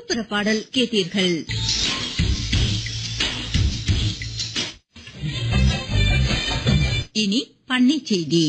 நாட்டுப்புற பாடல் கேட்டீர்கள் இனி பண்ணை செய்தி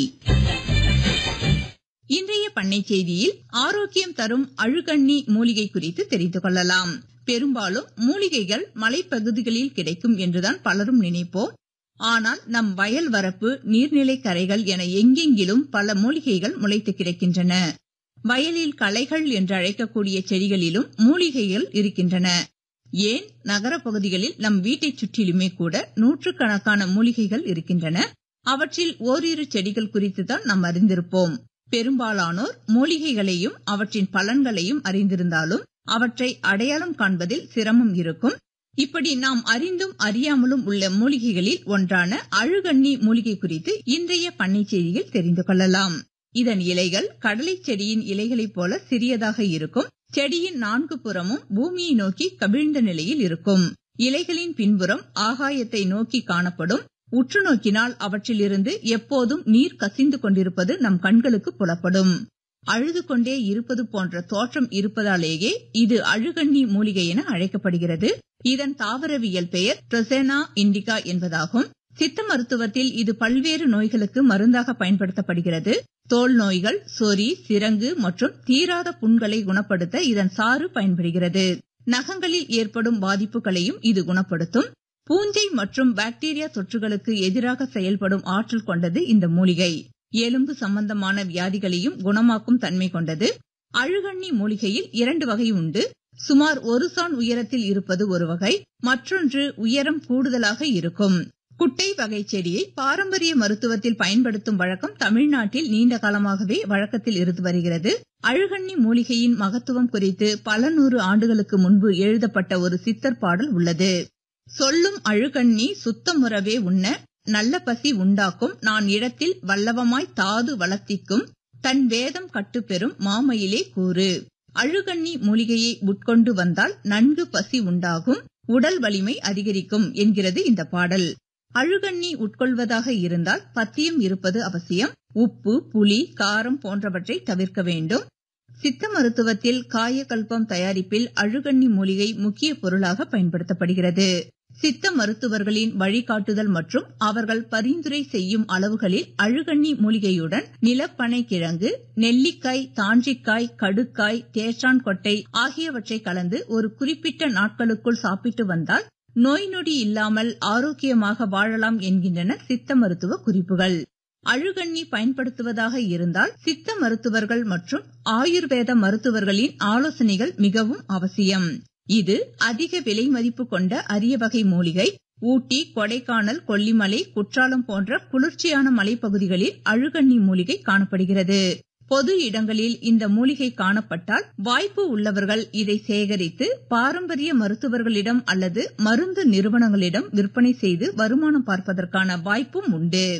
இன்றைய பண்ணை செய்தியில் ஆரோக்கியம் தரும் அழுகண்ணி மூலிகை குறித்து தெரிந்து கொள்ளலாம் பெரும்பாலும் மூலிகைகள் மலைப்பகுதிகளில் கிடைக்கும் என்றுதான் பலரும் நினைப்போம் ஆனால் நம் வயல் வரப்பு நீர்நிலை கரைகள் என எங்கெங்கிலும் பல மூலிகைகள் முளைத்து கிடக்கின்றன வயலில் களைகள் என்று அழைக்கக்கூடிய செடிகளிலும் மூலிகைகள் இருக்கின்றன ஏன் நகர பகுதிகளில் நம் வீட்டைச் சுற்றிலுமே கூட நூற்றுக்கணக்கான மூலிகைகள் இருக்கின்றன அவற்றில் ஓரிரு செடிகள் குறித்து தான் நாம் அறிந்திருப்போம் பெரும்பாலானோர் மூலிகைகளையும் அவற்றின் பலன்களையும் அறிந்திருந்தாலும் அவற்றை அடையாளம் காண்பதில் சிரமம் இருக்கும் இப்படி நாம் அறிந்தும் அறியாமலும் உள்ள மூலிகைகளில் ஒன்றான அழுகண்ணி மூலிகை குறித்து இன்றைய பண்ணை செய்தியில் தெரிந்து கொள்ளலாம் இதன் இலைகள் கடலை செடியின் இலைகளைப் போல சிறியதாக இருக்கும் செடியின் நான்கு புறமும் பூமியை நோக்கி கவிழ்ந்த நிலையில் இருக்கும் இலைகளின் பின்புறம் ஆகாயத்தை நோக்கி காணப்படும் உற்று நோக்கினால் அவற்றிலிருந்து எப்போதும் நீர் கசிந்து கொண்டிருப்பது நம் கண்களுக்கு புலப்படும் அழுது கொண்டே இருப்பது போன்ற தோற்றம் இருப்பதாலேயே இது அழுகண்ணி மூலிகை என அழைக்கப்படுகிறது இதன் தாவரவியல் பெயர் ட்ரொசெனா இண்டிகா என்பதாகும் சித்த மருத்துவத்தில் இது பல்வேறு நோய்களுக்கு மருந்தாக பயன்படுத்தப்படுகிறது தோல் நோய்கள் சொறி சிரங்கு மற்றும் தீராத புண்களை குணப்படுத்த இதன் சாறு பயன்படுகிறது நகங்களில் ஏற்படும் பாதிப்புகளையும் இது குணப்படுத்தும் பூஞ்சை மற்றும் பாக்டீரியா தொற்றுகளுக்கு எதிராக செயல்படும் ஆற்றல் கொண்டது இந்த மூலிகை எலும்பு சம்பந்தமான வியாதிகளையும் குணமாக்கும் தன்மை கொண்டது அழுகண்ணி மூலிகையில் இரண்டு வகை உண்டு சுமார் ஒரு சான் உயரத்தில் இருப்பது ஒரு வகை மற்றொன்று உயரம் கூடுதலாக இருக்கும் குட்டை வகை செடியை பாரம்பரிய மருத்துவத்தில் பயன்படுத்தும் வழக்கம் தமிழ்நாட்டில் நீண்ட காலமாகவே வழக்கத்தில் இருந்து வருகிறது அழுகண்ணி மூலிகையின் மகத்துவம் குறித்து பல நூறு ஆண்டுகளுக்கு முன்பு எழுதப்பட்ட ஒரு சித்தர் பாடல் உள்ளது சொல்லும் அழுகண்ணி சுத்தமுறவே உண்ண நல்ல பசி உண்டாக்கும் நான் இடத்தில் வல்லவமாய் தாது வளர்த்திக்கும் தன் வேதம் கட்டுப்பெறும் மாமையிலே கூறு அழுகண்ணி மூலிகையை உட்கொண்டு வந்தால் நன்கு பசி உண்டாகும் உடல் வலிமை அதிகரிக்கும் என்கிறது இந்த பாடல் அழுகண்ணி உட்கொள்வதாக இருந்தால் பத்தியம் இருப்பது அவசியம் உப்பு புளி காரம் போன்றவற்றை தவிர்க்க வேண்டும் சித்த மருத்துவத்தில் காயகல்பம் தயாரிப்பில் அழுகண்ணி மூலிகை முக்கிய பொருளாக பயன்படுத்தப்படுகிறது சித்த மருத்துவர்களின் வழிகாட்டுதல் மற்றும் அவர்கள் பரிந்துரை செய்யும் அளவுகளில் அழுகண்ணி மூலிகையுடன் நிலப்பனை கிழங்கு நெல்லிக்காய் தாஞ்சிக்காய் கடுக்காய் தேற்றான் கொட்டை ஆகியவற்றை கலந்து ஒரு குறிப்பிட்ட நாட்களுக்குள் சாப்பிட்டு வந்தால் நோய் நொடி இல்லாமல் ஆரோக்கியமாக வாழலாம் என்கின்றன சித்த மருத்துவ குறிப்புகள் அழுகண்ணி பயன்படுத்துவதாக இருந்தால் சித்த மருத்துவர்கள் மற்றும் ஆயுர்வேத மருத்துவர்களின் ஆலோசனைகள் மிகவும் அவசியம் இது அதிக விலை மதிப்பு கொண்ட அரிய வகை மூலிகை ஊட்டி கொடைக்கானல் கொல்லிமலை குற்றாலம் போன்ற குளிர்ச்சியான மலைப்பகுதிகளில் அழுகண்ணி மூலிகை காணப்படுகிறது பொது இடங்களில் இந்த மூலிகை காணப்பட்டால் வாய்ப்பு உள்ளவர்கள் இதை சேகரித்து பாரம்பரிய மருத்துவர்களிடம் அல்லது மருந்து நிறுவனங்களிடம் விற்பனை செய்து வருமானம் பார்ப்பதற்கான வாய்ப்பும் உண்டு